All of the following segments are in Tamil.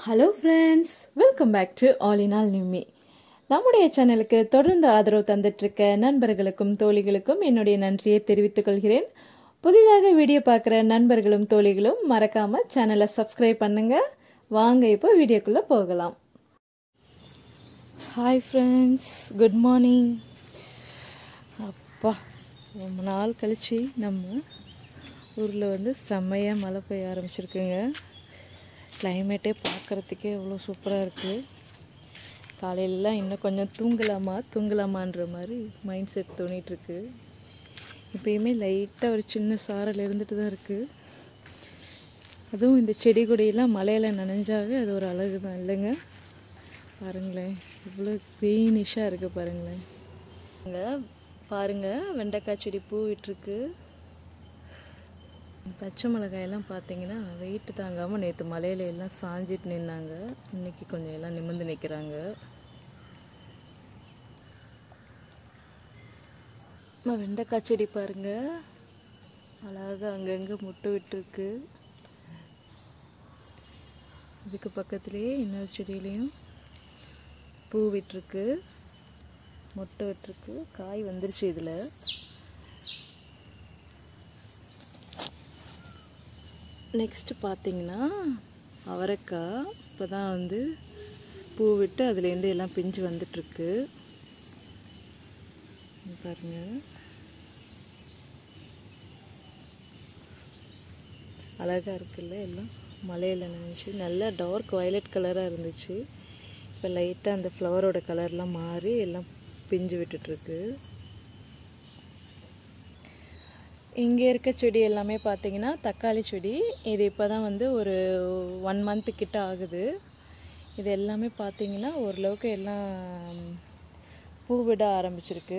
hello friends welcome back to all in all Nimmi நம்முடைய சேனலுக்கு தொடர்ந்து ஆதரவு தந்துட்டுருக்க நண்பர்களுக்கும் தோழிகளுக்கும் என்னுடைய நன்றியை தெரிவித்துக் கொள்கிறேன் புதிதாக வீடியோ பார்க்குற நண்பர்களும் தோழிகளும் மறக்காம சேனலை சப்ஸ்கிரைப் பண்ணுங்க வாங்க இப்போ வீடியோக்குள்ளே போகலாம் ஹாய் ஃப்ரெண்ட்ஸ் குட் மார்னிங் அப்பா ரொம்ப நாள் கழிச்சு நம்ம ஊரில் வந்து செம்மையாக மழை பெய்ய ஆரம்பிச்சிருக்குங்க கிளைமேட்டே பார்க்குறதுக்கே எவ்வளோ சூப்பராக இருக்குது காலையிலலாம் இன்னும் கொஞ்சம் தூங்கலாமா தூங்கலாமான்ற மாதிரி மைண்ட் செட் தோணிகிட்ருக்கு இப்போயுமே லைட்டாக ஒரு சின்ன சாரல் இருந்துட்டு தான் இருக்குது அதுவும் இந்த செடி கொடியெல்லாம் மழையில் நனைஞ்சாவே அது ஒரு அழகு தான் இல்லைங்க பாருங்களேன் இவ்வளோ க்ரீனிஷாக இருக்குது பாருங்களேன் இங்கே பாருங்கள் வெண்டைக்காய் செடி பூ விட்டுருக்கு பச்சை மிளகாயெல்லாம் பார்த்தீங்கன்னா வெயிட் தாங்காமல் நேற்று மலையில எல்லாம் சாஞ்சிட்டு நின்னாங்க இன்னைக்கு கொஞ்சம் எல்லாம் நிமிர்ந்து நிற்கிறாங்க வெண்டைக்காய் செடி பாருங்க அழகாக அங்கங்கே முட்டை விட்டுருக்கு இதுக்கு பக்கத்துலேயே இன்னொரு செடியிலையும் பூ விட்டுருக்கு முட்டை விட்டுருக்கு காய் வந்துருச்சு இதில் நெக்ஸ்ட்டு பார்த்தீங்கன்னா அவரைக்காய் இப்போ தான் வந்து பூ விட்டு அதுலேருந்து எல்லாம் பிஞ்சு வந்துட்டுருக்கு பாருங்க அழகாக இருக்குல்ல எல்லாம் மலையில் நினச்சி நல்லா டார்க் வயலட் கலராக இருந்துச்சு இப்போ லைட்டாக அந்த ஃப்ளவரோட கலர்லாம் மாறி எல்லாம் பிஞ்சு விட்டுட்ருக்கு இங்கே இருக்க செடி எல்லாமே பார்த்தீங்கன்னா தக்காளி செடி இது இப்போ தான் வந்து ஒரு ஒன் மந்த்து கிட்ட ஆகுது இது எல்லாமே பார்த்தீங்கன்னா ஓரளவுக்கு எல்லாம் பூ விட ஆரம்பிச்சிருக்கு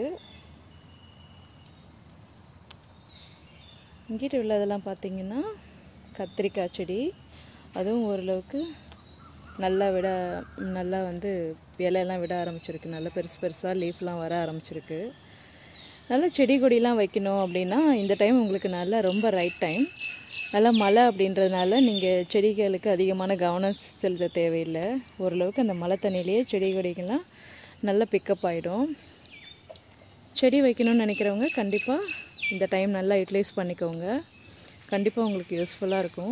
இங்கிட்ட உள்ளதெல்லாம் பார்த்தீங்கன்னா கத்திரிக்காய் செடி அதுவும் ஓரளவுக்கு நல்லா விட நல்லா வந்து இலையெல்லாம் விட ஆரம்பிச்சிருக்கு நல்லா பெருசு பெருசாக லீஃப்லாம் வர ஆரம்பிச்சிருக்கு நல்லா செடி கொடிலாம் வைக்கணும் அப்படின்னா இந்த டைம் உங்களுக்கு நல்லா ரொம்ப ரைட் டைம் நல்லா மழை அப்படின்றதுனால நீங்கள் செடிகளுக்கு அதிகமான கவனம் செலுத்த தேவையில்லை ஓரளவுக்கு அந்த மழை தண்ணியிலேயே செடி கொடிகள்லாம் நல்லா பிக்கப் ஆகிடும் செடி வைக்கணும்னு நினைக்கிறவங்க கண்டிப்பாக இந்த டைம் நல்லா யூட்டிலைஸ் பண்ணிக்கோங்க கண்டிப்பாக உங்களுக்கு யூஸ்ஃபுல்லாக இருக்கும்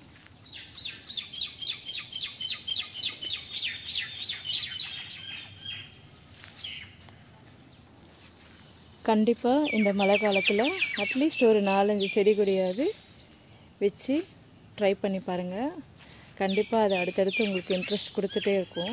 கண்டிப்பாக இந்த மழை காலத்தில் அட்லீஸ்ட் ஒரு நாலஞ்சு செடி கொடியாவது வச்சு ட்ரை பண்ணி பாருங்கள் கண்டிப்பாக அது அடுத்தடுத்து உங்களுக்கு இன்ட்ரெஸ்ட் கொடுத்துட்டே இருக்கும்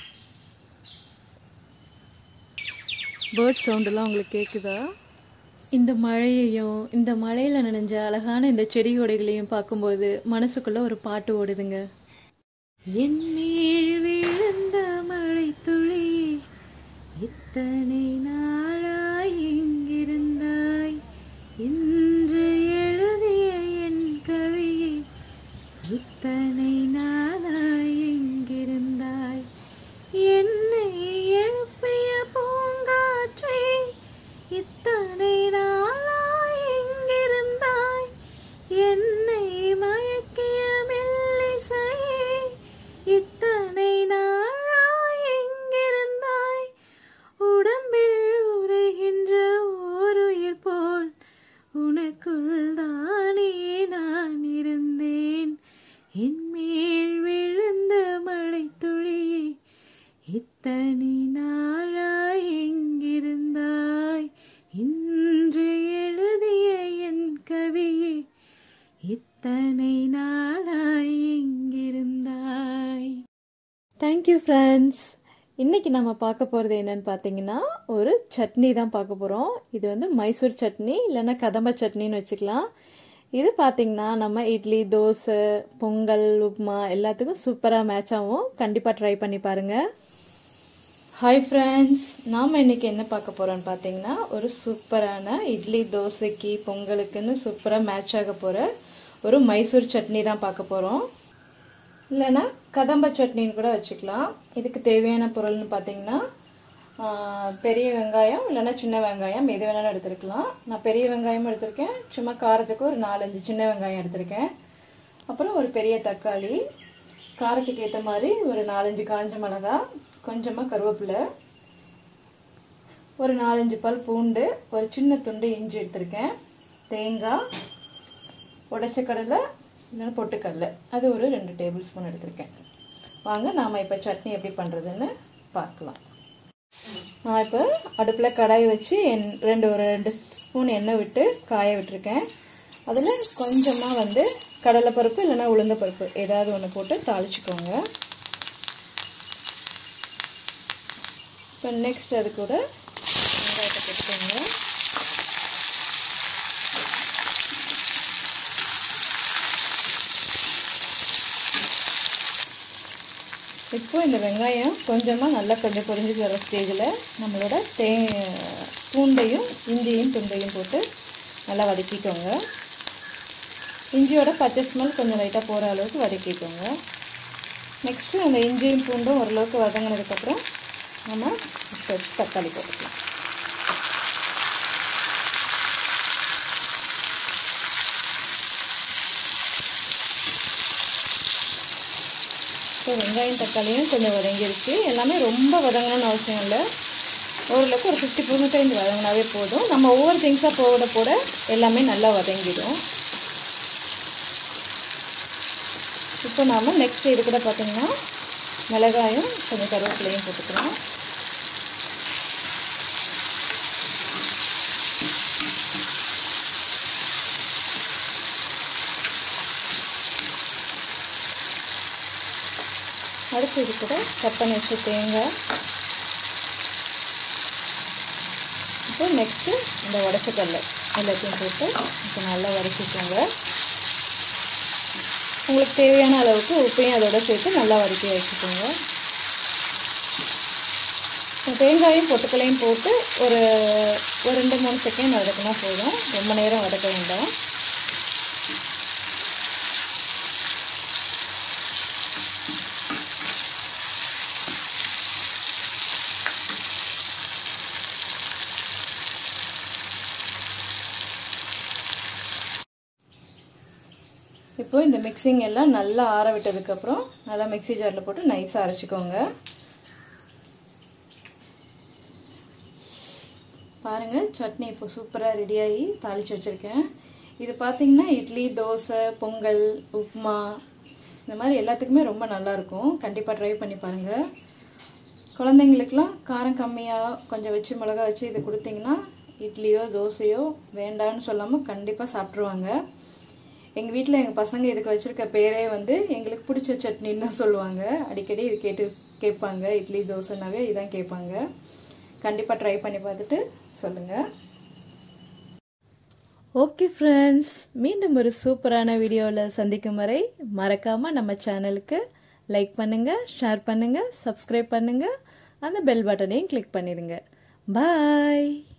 பேர்ட் சவுண்டெல்லாம் உங்களுக்கு கேட்குதா இந்த மழையையும் இந்த மழையில் நனைஞ்ச அழகான இந்த செடி கொடைகளையும் பார்க்கும்போது மனசுக்குள்ளே ஒரு பாட்டு ஓடுதுங்க என் மேல் விழுந்த மழை துளி இத்தனை நாளாய் எங்கிருந்தாய் இன்று எழுதிய என் கவியை இத்தனை நாளாய் எங்கிருந்தாய் என்னை எழுப்பிய பூங்காற்றை இத்தனை நாளாய் எங்கிருந்தாய் என்னை மயக்கிய மெல்லிசையே இத்தனை நாளாய் எங்கிருந்தாய் உடம்பில் உரைகின்ற ஓருயிர் போல் உனக்குள் தானே நான் இருந்தேன் என் மேல் விழுந்த மழை துளியே இத்தனை நாளாய் எங்கிருந்தாய் இன்று எழுதிய என் கவியே இத்தனை நாளாய் எங்கிருந்தாய் தேங்க்யூ ஃப்ரெண்ட்ஸ் இன்றைக்கி நம்ம பார்க்க போகிறது என்னன்னு பார்த்தீங்கன்னா ஒரு சட்னி தான் பார்க்க போகிறோம் இது வந்து மைசூர் சட்னி இல்லைன்னா கதம்ப சட்னின்னு வச்சுக்கலாம் இது பார்த்திங்கன்னா நம்ம இட்லி தோசை பொங்கல் உப்புமா எல்லாத்துக்கும் சூப்பராக மேட்ச் ஆகும் கண்டிப்பாக ட்ரை பண்ணி பாருங்கள் ஹாய் ஃப்ரெண்ட்ஸ் நாம் இன்றைக்கி என்ன பார்க்க போகிறோன்னு பார்த்தீங்கன்னா ஒரு சூப்பரான இட்லி தோசைக்கு பொங்கலுக்குன்னு சூப்பராக மேட்ச் ஆக போகிற ஒரு மைசூர் சட்னி தான் பார்க்க போகிறோம் இல்லைன்னா கதம்ப சட்னின்னு கூட வச்சுக்கலாம் இதுக்கு தேவையான பொருள்னு பார்த்தீங்கன்னா பெரிய வெங்காயம் இல்லைன்னா சின்ன வெங்காயம் எது வேணாலும் எடுத்துருக்கலாம் நான் பெரிய வெங்காயமும் எடுத்திருக்கேன் சும்மா காரத்துக்கு ஒரு நாலஞ்சு சின்ன வெங்காயம் எடுத்திருக்கேன் அப்புறம் ஒரு பெரிய தக்காளி காரத்துக்கு ஏற்ற மாதிரி ஒரு நாலஞ்சு காஞ்ச மிளகா கொஞ்சமாக கருவேப்பிலை ஒரு நாலஞ்சு பல் பூண்டு ஒரு சின்ன துண்டு இஞ்சி எடுத்திருக்கேன் தேங்காய் உடைச்ச கடலை இல்லைன்னா பொட்டுக்கடலை அது ஒரு ரெண்டு டேபிள் ஸ்பூன் எடுத்திருக்கேன் வாங்க நாம் இப்போ சட்னி எப்படி பண்ணுறதுன்னு பார்க்கலாம் நான் இப்போ அடுப்பில் கடாய் வச்சு என் ரெண்டு ஒரு ரெண்டு ஸ்பூன் எண்ணெய் விட்டு காய விட்டுருக்கேன் அதில் கொஞ்சமாக வந்து கடலைப்பருப்பு இல்லைன்னா உளுந்த பருப்பு ஏதாவது ஒன்று போட்டு தாளிச்சுக்கோங்க இப்போ நெக்ஸ்ட் அது கூட வெங்காயத்தை போட்டுக்கோங்க இப்போ இந்த வெங்காயம் கொஞ்சமாக நல்லா கொஞ்சம் பொரிஞ்சு வர ஸ்டேஜில் நம்மளோட தே பூண்டையும் இஞ்சியும் துண்டையும் போட்டு நல்லா வதக்கிக்கோங்க இஞ்சியோட பச்சை ஸ்மெல் கொஞ்சம் லைட்டாக போகிற அளவுக்கு வதக்கிக்கோங்க நெக்ஸ்ட்டு அந்த இஞ்சியும் பூண்டும் ஓரளவுக்கு வதங்கினதுக்கப்புறம் நம்ம வச்சு தக்காளி போட்டுக்கலாம் இப்போ வெங்காயம் தக்காளியும் கொஞ்சம் வதங்கிருச்சு எல்லாமே ரொம்ப வதங்கணும்னு அவசியம் இல்லை ஓரளவுக்கு ஒரு ஃபிஃப்டி பர்சன்டேஜ் வதங்கினாவே போதும் நம்ம ஒவ்வொரு திங்ஸாக போட போட எல்லாமே நல்லா வதங்கிடும் இப்போ நாம் நெக்ஸ்ட் இது கூட பார்த்திங்கன்னா மிளகாயும் கொஞ்சம் கருவேப்பிலையும் போட்டுக்கலாம் அடுத்து இது கூட கட் பண்ணி வச்ச தேங்காய் இப்போ நெக்ஸ்ட்டு இந்த உடச்சக்கல்ல எல்லாத்தையும் போட்டு இப்போ நல்லா வதக்கிக்கோங்க உங்களுக்கு தேவையான அளவுக்கு உப்பையும் அதோட சேர்த்து நல்லா வதக்கி வச்சுக்கோங்க தேங்காயும் பொட்டுக்களையும் போட்டு ஒரு ஒரு ரெண்டு மூணு செகண்ட் வதக்கினா போதும் ரொம்ப நேரம் வதக்க வேண்டாம் இப்போ இந்த மிக்சிங் எல்லாம் நல்லா ஆற விட்டதுக்கப்புறம் நல்லா மிக்சி ஜாரில் போட்டு நைஸாக அரைச்சிக்கோங்க பாருங்கள் சட்னி இப்போ சூப்பராக ரெடியாகி தாளித்து வச்சுருக்கேன் இது பார்த்திங்கன்னா இட்லி தோசை பொங்கல் உப்புமா இந்த மாதிரி எல்லாத்துக்குமே ரொம்ப நல்லாயிருக்கும் கண்டிப்பாக ட்ரை பண்ணி பாருங்கள் குழந்தைங்களுக்கெலாம் காரம் கம்மியாக கொஞ்சம் வச்சு மிளகா வச்சு இது கொடுத்தீங்கன்னா இட்லியோ தோசையோ வேண்டான்னு சொல்லாமல் கண்டிப்பாக சாப்பிட்ருவாங்க எங்கள் வீட்டில் எங்கள் பசங்க இதுக்கு வச்சுருக்க பேரே வந்து எங்களுக்கு பிடிச்ச சட்னின்னு தான் சொல்லுவாங்க அடிக்கடி இது கேட்டு கேட்பாங்க இட்லி தோசைனாவே இதான் கேட்பாங்க கண்டிப்பாக ட்ரை பண்ணி பார்த்துட்டு சொல்லுங்கள் ஓகே ஃப்ரெண்ட்ஸ் மீண்டும் ஒரு சூப்பரான வீடியோவில் சந்திக்கும் வரை மறக்காமல் நம்ம சேனலுக்கு லைக் பண்ணுங்கள் ஷேர் பண்ணுங்கள் சப்ஸ்கிரைப் பண்ணுங்கள் அந்த பெல் பட்டனையும் கிளிக் பண்ணிடுங்க பாய்